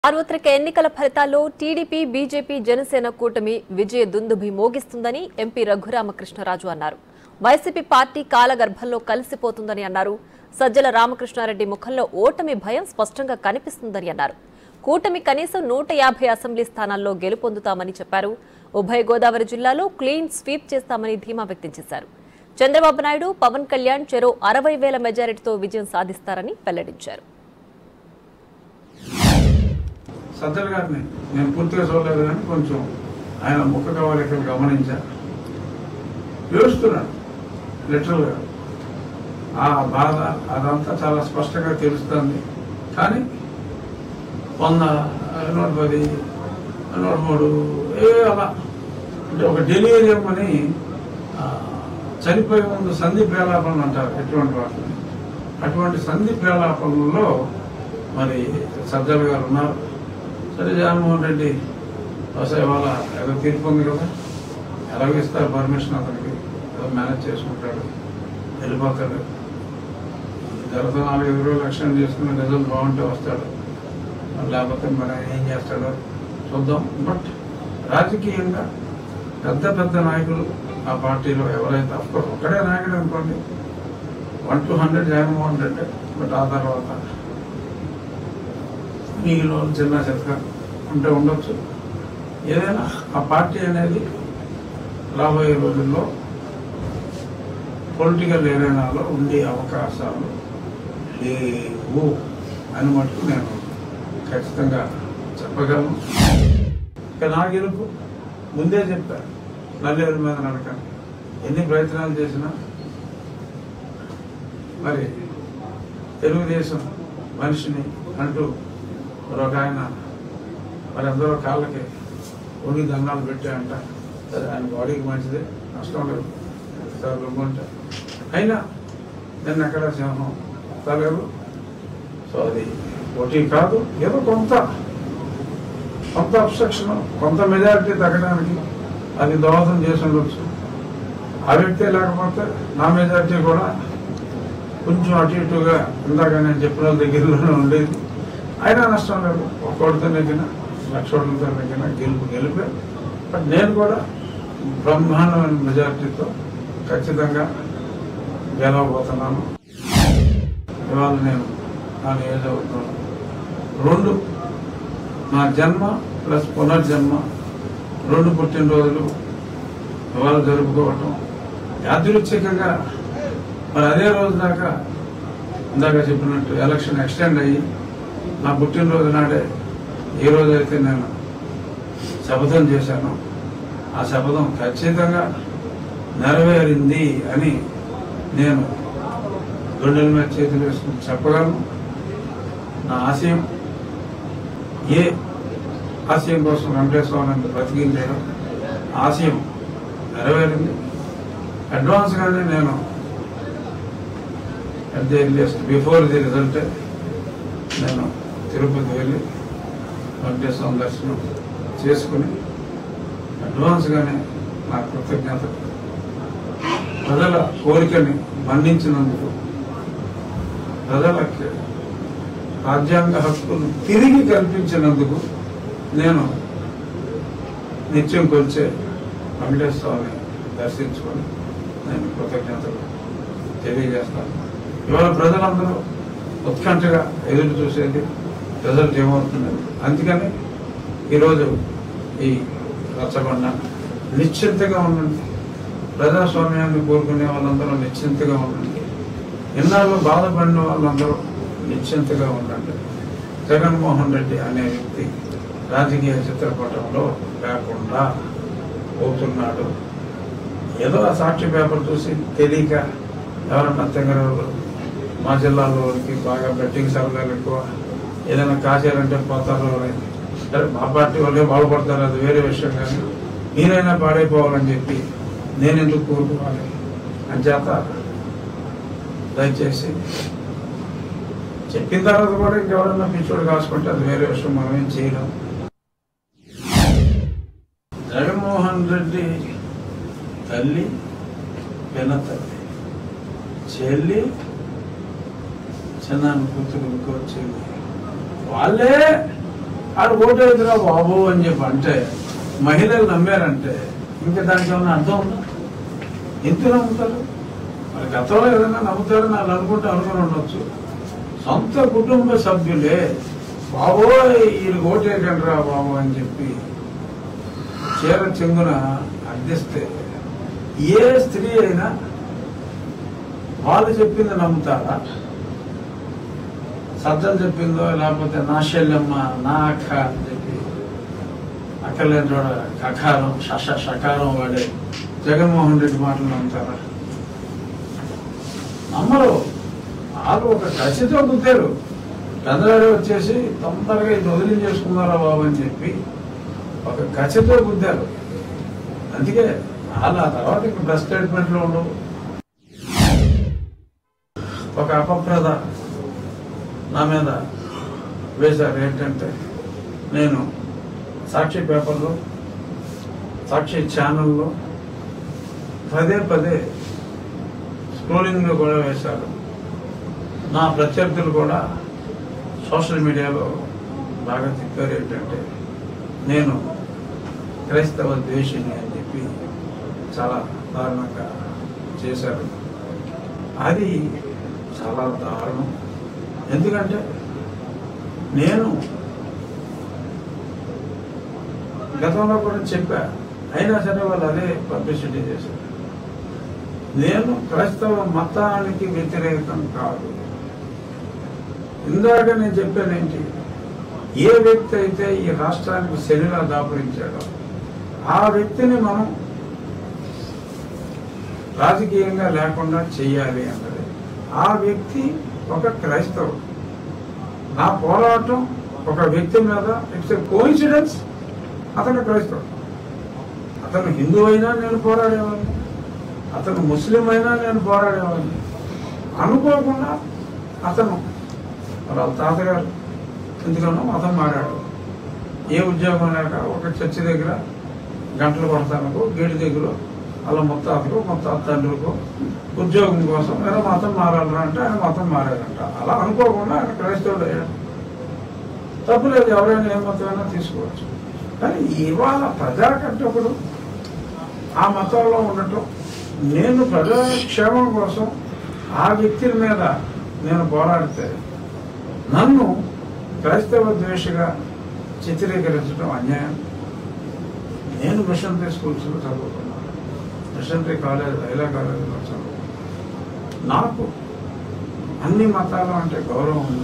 సార్వత్రిక ఎన్నికల ఫలితాల్లో టీడీపీ బీజేపీ జనసేన కూటమి విజయ దుందుభి మోగిస్తుందని ఎంపీ రఘురామకృష్ణరాజు అన్నారు వైసీపీ పార్టీ కాలగర్భంలో కలిసిపోతుందని అన్నారు సజ్జల రామకృష్ణారెడ్డి ముఖంలో ఓటమి భయం స్పష్టంగా కనిపిస్తుందని అన్నారు కూటమి కనీసం నూట యాభై అసెంబ్లీ స్థానాల్లో గెలుపొందుతామని చెప్పారు ఉభయ గోదావరి జిల్లాలో క్లీన్ స్వీప్ చేస్తామని ధీమా వ్యక్తం చేశారు చంద్రబాబు నాయుడు పవన్ కళ్యాణ్ చెరో అరవై వేల మెజారిటీతో విజయం సాధిస్తారని వెల్లడించారు సజ్జల గారిని నేను పూర్తిగా చూడలేదు కానీ కొంచెం ఆయన ముఖ కవలికలు గమనించా ఏడుస్తున్నాడు లిటరల్గా ఆ బాధ అదంతా చాలా స్పష్టంగా తెలుస్తుంది కానీ వంద నూట పది నూట మూడు ఏ అలా అంటే ఒక డెలివరియం అని ఆ, చనిపోయే ముందు సంధి ప్రేలాపనలు అంటారు ఎటువంటి వాటిని అటువంటి సంధి ప్రేలాపనలో మరి సజ్జల గారు ఉన్నారు సరే జగన్మోహన్ రెడ్డి బహుశా ఇవాళ ఏదో తీర్పు ఉంది కదా ఎలాగో ఇస్తారు పర్మిషన్ అతనికి ఏదో మేనేజ్ చేసుకుంటాడు వెళ్ళిపోతాడు గత నాలుగు ఐదు రోజులు లక్ష్యం చేసుకుని రిజల్ట్ బాగుంటే వస్తాడు మరి లేకపోతే మరి ఆయన ఏం చేస్తాడో చూద్దాం బట్ రాజకీయంగా పెద్ద పెద్ద నాయకులు ఆ పార్టీలో ఎవరైతే అఫ్కోర్స్ ఒక్కడే నాయకుడు అనుకోండి one two hundred Jaganmohan Reddy but ఆ తర్వాత మీలో చిన్న చెత్త ఉంటే ఉండొచ్చు ఏదైనా ఆ పార్టీ అనేది రాబోయే రోజుల్లో పొలిటికల్ ఏరియాలో ఉండే అవకాశాలు లేవు అని మటుకు నేను ఖచ్చితంగా చెప్పగలను ఇక నా గెలుపు ముందే చెప్పాను నల్లేరు మీద నడకండి ఎన్ని ప్రయత్నాలు చేసినా మరి తెలుగుదేశం మనిషిని అంటూ మరి ఒక ఆయన మరి అందరూ కాళ్ళకి ఒడి దండాలు పెట్టాయంట సరే ఆయన బాడీకి మంచిదే నష్టం లేదు సార్ ఉంటే అయినా నిన్న ఎక్కడ సింహం తలేదు సో అది పోటీ కాదు ఏదో కొంత కొంత అబ్స్ట్రక్షన్ కొంత మెజారిటీ తగ్గడానికి అది దోహదం చేసి ఉండొచ్చు ఆ వ్యక్తే లేకపోతే నా మెజారిటీ కూడా కొంచెం అటు ఇటుగా ఇందాక నేను చెప్పిన వాళ్ళ దగ్గరలోనే ఉండేది అయినా నష్టం లేదు ఒక్కోటితో నెగ్గిన లక్ష ఓట్లతో నెగ్గిన గెలుపు గెలిపే బట్ నేను కూడా బ్రహ్మాండమైన మెజారిటీతో ఖచ్చితంగా గెలవబోతున్నాను ఇవాళ నేను నా నియోజకవర్గంలో రెండు నా జన్మ ప్లస్ పునర్జన్మ రెండు పుట్టినరోజులు ఇవాళ జరుపుకోవటం యాదృచ్ఛికంగా మరి అదే రోజు దాకా ఇందాక చెప్పినట్టు ఎలక్షన్ ఎక్స్టెండ్ అయ్యి నా పుట్టినరోజు నాడే ఏ రోజైతే నేను శపథం చేశానో ఆ శపథం ఖచ్చితంగా నెరవేరింది అని నేను గుండెల మీద చేతులు వేసుకుని చెప్పగలను నా ఆశయం ఏ ఆశయం కోసం వెంకటేశ్వరాన్ని బ్రతికించాను ఆశయం నెరవేరింది అడ్వాన్స్గానే నేను at the earliest before the result నేను తిరుపతి వెళ్ళి వెంకటేశ్వరం దర్శనం చేసుకుని అడ్వాన్స్గానే నా కృతజ్ఞత ప్రజల కోరికని మన్నించినందుకు ప్రజలకి రాజ్యాంగ హక్కులు తిరిగి కల్పించినందుకు నేను నిత్యం కొలిచే వెంకటేశ్వరాన్ని దర్శించుకొని నేను కృతజ్ఞతలు తెలియజేస్తాను ఇవాళ ప్రజలందరూ ఉత్కంఠగా ఎదురు చూసేది రిజల్ట్ ఏమవుతుంది అందుకని ఈరోజు ఈ రచ్చబండ నిశ్చింతగా ఉండండి ప్రజాస్వామ్యాన్ని కోరుకునే వాళ్ళందరూ నిశ్చింతగా ఉండండి ఎన్నాళ్ళు బాధపడిన వాళ్ళందరూ నిశ్చింతగా ఉండండి జగన్మోహన్ రెడ్డి అనే వ్యక్తి రాజకీయ చిత్రపటంలో లేకుండా పోతున్నాడు ఏదో ఆ సాక్షి పేపర్ చూసి తెలియక ఎవరన్నా తెంగరవాళ్ళు మా జిల్లాలోకి బాగా బెట్టింగ్ సరదాలు ఎక్కువ ఏదైనా కాసేయాలంటే పోతారు అని సరే మా పార్టీ వాళ్ళే బాగుపడతారు అది వేరే విషయం కానీ మీరైనా పాడైపోవాలని చెప్పి నేను ఎందుకు కోరుకోవాలి అని చేత దయచేసి చెప్పిన తర్వాత కూడా ఇంకెవరన్నా పిచ్చోడు కాసుకుంటే అది వేరే విషయం మనం ఏం చేయలేం జగన్మోహన్ రెడ్డి తల్లి పెన తల్లి చెల్లి చిన్న కూతురు ఇంకో చెల్లి వాళ్ళే ఆడు ఓటేదిరా బాబు అని చెప్పి అంటే మహిళలు నమ్మారంటే ఇంకా దానికి ఏమైనా అర్థం ఉందా ఎందుకు నమ్ముతారు మరి గతంలో ఏదైనా నమ్ముతారని వాళ్ళు అనుకుంటే అనుకుని ఉండొచ్చు సొంత కుటుంబ సభ్యులే బాబోయ్ ఈ ఓటేకండి రా బాబు అని చెప్పి చీర చెంగున అర్థిస్తే ఏ స్త్రీ అయినా వాళ్ళు చెప్పింది నమ్ముతారా సజ్జలు చెప్పిందో లేకపోతే నా శల్యమ్మ నా అక్క అని చెప్పి అక్కర్లేని చోట కకారం శశ షకారం వాడే జగన్మోహన్ రెడ్డి మాటలు నమ్ముతారా నమ్మరు వాళ్ళు ఒక కసితో గుద్దారు పెద్దవాడే వచ్చేసి తొందరగా ఇది వదిలించేసుకున్నారా బాబు అని చెప్పి ఒక కసితో గుద్దారు అందుకే వాళ్ళు ఆ తర్వాత ఇంక ప్రెస్ స్టేట్మెంట్లో ఉండవు ఒక అపప్రద నా మీద వేశారు ఏంటంటే నేను సాక్షి పేపర్లో సాక్షి ఛానల్లో పదే పదే స్క్రోలింగ్లో కూడా వేశారు నా ప్రత్యర్థులు కూడా సోషల్ మీడియాలో బాగా తిప్పారు ఏంటంటే నేను క్రైస్తవ ద్వేషిని అని చెప్పి చాలా దారుణంగా చేశారు అది చాలా దారుణం ఎందుకంటే నేను గతంలో కూడా చెప్పా అయినా సరే వాళ్ళు అదే పబ్లిసిటీ చేశారు నేను క్రైస్తవ మతానికి వ్యతిరేకం కాదు ఇందాక నేను చెప్పానేంటి ఏ వ్యక్తి అయితే ఈ రాష్ట్రానికి శరీరా దాపురించాడో ఆ వ్యక్తిని మనం రాజకీయంగా లేకుండా చెయ్యాలి అన్నది ఆ వ్యక్తి ఒక క్రైస్తవుడు నా పోరాటం ఒక వ్యక్తి మీద ఇట్స్ కోయిన్సిడెన్స్ అతను క్రైస్తవుడు అతను హిందూ అయినా నేను పోరాడేవాడిని అతను ముస్లిం అయినా నేను పోరాడేవాడిని అనుకోకుండా అతను వాళ్ళ తాతగారు ఎందుకనో మతం మారాడు ఏ ఉద్యోగం లేక ఒక చర్చి దగ్గర గంటలు కొడతానుకో గేటు దగ్గర అలా మొత్తాతకు మొత్తం తండ్రులకు ఉద్యోగం కోసం ఏదో మతం మారాలరా అంటే ఆయన మతం మారాడంట అలా అనుకోకుండా ఆయన క్రైస్తవుడు అయ్యాడు తప్పులేదు ఎవరైనా ఏ మతమైనా తీసుకోవచ్చు కానీ ఇవాళ ప్రజాకట్టకుడు ఆ మతంలో ఉండటం నేను ప్రజాక్షేమం కోసం ఆ వ్యక్తుల మీద నేను పోరాడితే నన్ను క్రైస్తవ ద్వేషగా చిత్రీకరించడం అన్యాయం నేను మిషనరీ స్కూల్స్లో చదువుకున్నాను మిషనరీ కాలేజ్ లైలా కాలేజీలో చదువుకున్నాను నాకు అన్ని మతాలు అంటే గౌరవం ఉంది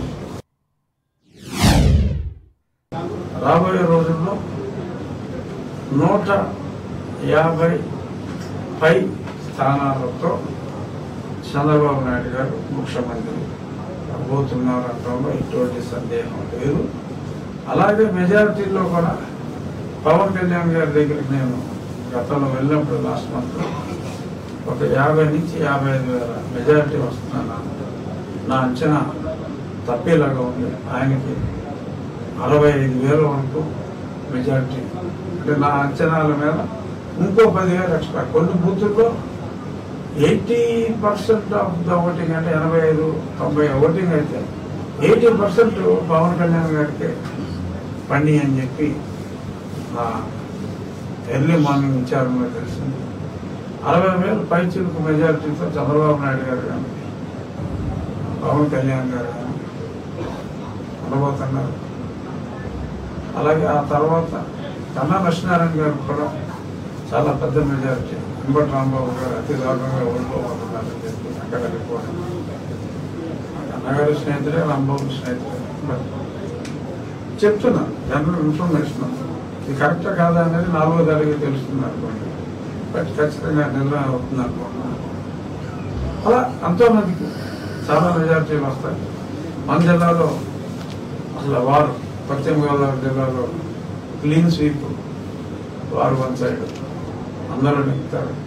రాబోయే రోజుల్లో నూట యాభై పై స్థానాలతో చంద్రబాబు నాయుడు గారు ముఖ్యమంత్రి అవ్వబోతున్నారంటంలో ఎటువంటి సందేహం లేదు అలాగే మెజారిటీలో కూడా పవన్ కళ్యాణ్ గారి దగ్గరికి నేను గతంలో వెళ్ళినప్పుడు లాస్ట్ మంత్ ఒక యాభై నుంచి యాభై ఐదు వేల మెజారిటీ వస్తుందన్నాను నా అంచనా తప్పేలాగా ఉంది ఆయనకి అరవై ఐదు వేల వరకు మెజారిటీ అంటే నా అంచనాల మీద ఇంకో పదివేలు ఎక్స్ట్రా కొన్ని బూతుల్లో eighty percent of the voting అంటే ఎనభై ఐదు తొంభై ఓటింగ్ అయితే ఎయిటీ పర్సెంట్ పవన్ కళ్యాణ్ గారికి పండి అని చెప్పి నా ఎర్లీ మార్నింగ్ విచారంలో తెలిసింది అరవై వేలు పైచిలకు మెజారిటీతో చంద్రబాబు నాయుడు గారు కానీ పవన్ కళ్యాణ్ గారు కానీ ఉండబోతున్నారు అలాగే ఆ తర్వాత కన్నా లక్ష్మీనారాయణ గారు కూడా చాలా పెద్ద మెజారిటీ వెంకట రాంబాబు గారు అతి దారుణంగా ఓడిపోబోతున్నారని చెప్పి అక్కడ రిపోర్ట్ అన్నగారి స్నేహితుడే రాంబాబు స్నేహితుడే బట్ చెప్తున్నా జనరల్ ఇన్ఫర్మేషన్ ఇది కరెక్టా కాదా అనేది నాలుగో తారీఖు తెలుస్తుంది అనుకోండి బట్ ఖచ్చితంగా నిర్ణయం అవుతుంది అనుకుంటున్నాను అలా ఎంతో మందికి చాలా మెజారిటీలు వస్తాయి మన జిల్లాలో అసలు వారు పశ్చిమ గోదావరి జిల్లాలో క్లీన్ స్వీప్ వారు వన్ సైడ్ అందరూ నింపుతారు